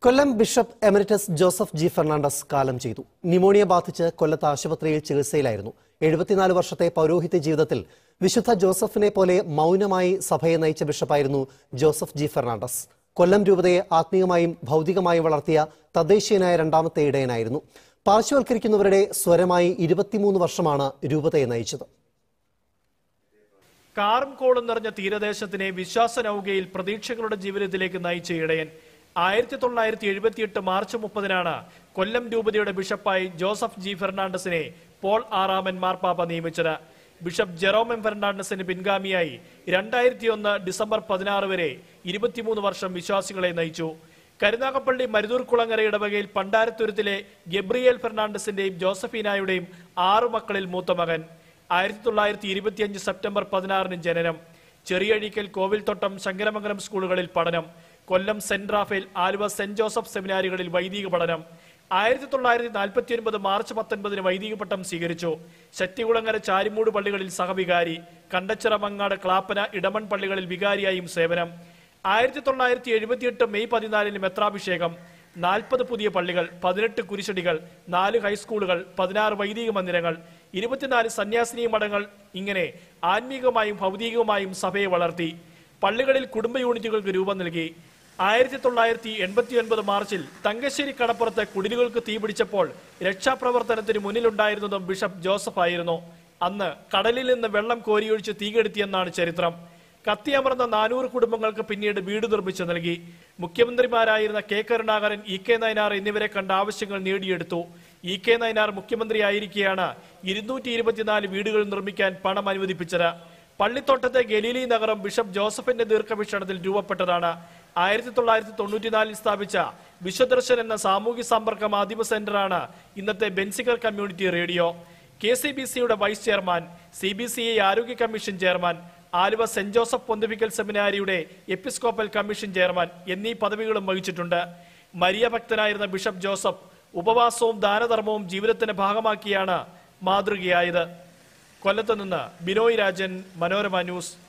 കൊല്ലം bishop emeritus Joseph G Fernandez കാലം ചെയ്തു pneumonia ബാധിച്ച് കൊല്ലത്ത് ആശുപത്രിയിൽ ചികിത്സയിലായിരുന്നു എഴുപത്തിനാല് വർഷത്തെ പൗരോഹിത്യ ജീവിതത്തിൽ വിശുദ്ധ ജോസഫിനെ പോലെ മൗനമായി സഭയെ നയിച്ച ബിഷപ്പായിരുന്നു ജോസഫ് ജി ഫെർണാണ്ടസ് കൊല്ലം രൂപതയെ ആത്മീയമായും ഭൗതികമായും വളർത്തിയ തദ്ദേശീയനായ രണ്ടാമത്തെ ഇടയനായിരുന്നു പാർശ്വവൽക്കരിക്കുന്നവരുടെ സ്വരമായി ഇരുപത്തിമൂന്ന് വർഷമാണ് രൂപതയെ നയിച്ചത് കാറും കോളും നിറഞ്ഞ തീരദേശത്തിനെ വിശ്വാസ നൗകയിൽ പ്രതീക്ഷകളുടെ ജീവിതത്തിലേക്ക് നയിച്ച ഇടയൻ ആയിരത്തി തൊള്ളായിരത്തി എഴുപത്തിയെട്ട് മാർച്ച് മുപ്പതിനാണ് കൊല്ലം രൂപതയുടെ ബിഷപ്പായി ജോസഫ് ജി ഫെർണാണ്ടസിനെ പോൾ ആറാമൻ മാർപ്പാപ്പ നിയമിച്ചത് ബിഷപ്പ് ജെറോം എം ഫെർണാണ്ടസിന് പിൻഗാമിയായി രണ്ടായിരത്തി ഒന്ന് ഡിസംബർ പതിനാറ് വരെ ഇരുപത്തിമൂന്ന് വർഷം വിശ്വാസികളെ നയിച്ചു കരുനാഗപ്പള്ളി മരുതൂർ കുളങ്ങര ഇടവകയിൽ പണ്ടാരത്തുരുത്തിലെ ഗബ്രിയേൽ ഫെർണാണ്ടസിന്റെയും ജോസഫീനായുടെയും ആറു മക്കളിൽ മൂത്ത മകൻ ആയിരത്തി തൊള്ളായിരത്തി ഇരുപത്തിയഞ്ച് സെപ്റ്റംബർ പതിനാറിന് ജനനം ചെറിയഴീക്കൽ കോവിൽത്തോട്ടം ശങ്കരമംഗലം സ്കൂളുകളിൽ പഠനം Kollam saint Raphael Aluva saint Joseph സെമിനാരികളിൽ വൈദിക പഠനം ആയിരത്തി തൊള്ളായിരത്തി നാൽപ്പത്തി ഒൻപത് മാർച്ച് പത്തൊൻപതിന് വൈദിക പട്ടം സ്വീകരിച്ചു ശക്തികുളങ്ങര ചാരിമൂട് പള്ളികളിൽ സഹവികാരി കണ്ടച്ചിറ മങ്ങാട് ക്ലാപ്പന ഇടമൺ പള്ളികളിൽ വികാരിയായും സേവനം ആയിരത്തി തൊള്ളായിരത്തി എഴുപത്തിയെട്ട് മെയ് പതിനാലിന് മെത്രാഭിഷേകം നാൽപ്പത് പുതിയ പള്ളികൾ പതിനെട്ട് കുരിശടികൾ നാല് ഹൈസ്കൂളുകൾ പതിനാറ് വൈദിക മന്ദിരങ്ങൾ ഇരുപത്തിനാല് സന്യാസിനി മഠങ്ങൾ ഇങ്ങനെ ആത്മീകമായും ഭൗതികമായും സഭയെ വളർത്തി പള്ളികളിൽ കുടുംബ യൂണിറ്റുകൾക്ക് രൂപം നൽകി ആയിരത്തി തൊള്ളായിരത്തി എൺപത്തി ഒൻപത് മാർച്ചിൽ തങ്കശ്ശേരി കടപ്പുറത്ത് കുടിലുകൾക്ക് തീപിടിച്ചപ്പോൾ രക്ഷാപ്രവർത്തനത്തിന് മുന്നിലുണ്ടായിരുന്നതും ബിഷപ്പ് ജോസഫ് ആയിരുന്നു അന്ന് കടലിൽ നിന്ന് വെള്ളം കോരിയൊഴിച്ച് തീകെടുത്തിയെന്നാണ് ചരിത്രം കത്തിയമർന്ന നാനൂറ് കുടുംബങ്ങൾക്ക് പിന്നീട് വീട് നിർമ്മിച്ചു നൽകി മുഖ്യമന്ത്രിമാരായിരുന്ന K Karunakaran E K Nayanar എന്നിവരെ കണ്ട ആവശ്യങ്ങൾ നേടിയെടുത്തു ഇ കെ നയനാർ മുഖ്യമന്ത്രിയായിരിക്കെയാണ് ഇരുന്നൂറ്റി ഇരുപത്തിനാല് വീടുകൾ നിർമ്മിക്കാൻ പണം അനുവദിപ്പിച്ചത് പള്ളിത്തോട്ടത്തെ ഗലീലി നഗരം ബിഷപ്പ് ജോസഫിന്റെ ദീർഘവീക്ഷണത്തിൽ രൂപപ്പെട്ടതാണ് ആയിരത്തി തൊള്ളായിരത്തി തൊണ്ണൂറ്റിനാലിൽ സ്ഥാപിച്ച വിശ്വദർശൻ എന്ന സാമൂഹ്യ സമ്പർക്ക മാധ്യമ സെന്ററാണ് ഇന്നത്തെ Benziger community radio K C B സിയുടെ vice chairman C B C I ആരോഗ്യ commission chairman Aluva saint Joseph pontifical സെമിനാരിയുടെ എപ്പിസ്കോപ്പൽ കമ്മീഷൻ ചെയർമാൻ എന്നീ പദവികളും വഹിച്ചിട്ടുണ്ട് മരിയ ഭക്തനായിരുന്ന ബിഷപ്പ് ജോസഫ് ഉപവാസവും ദാനധർമ്മവും ജീവിതത്തിന്റെ ഭാഗമാക്കിയാണ് മാതൃകയായത് കൊല്ലത്ത് നിന്ന് ബിനോയ് രാജൻ മനോരമ ന്യൂസ്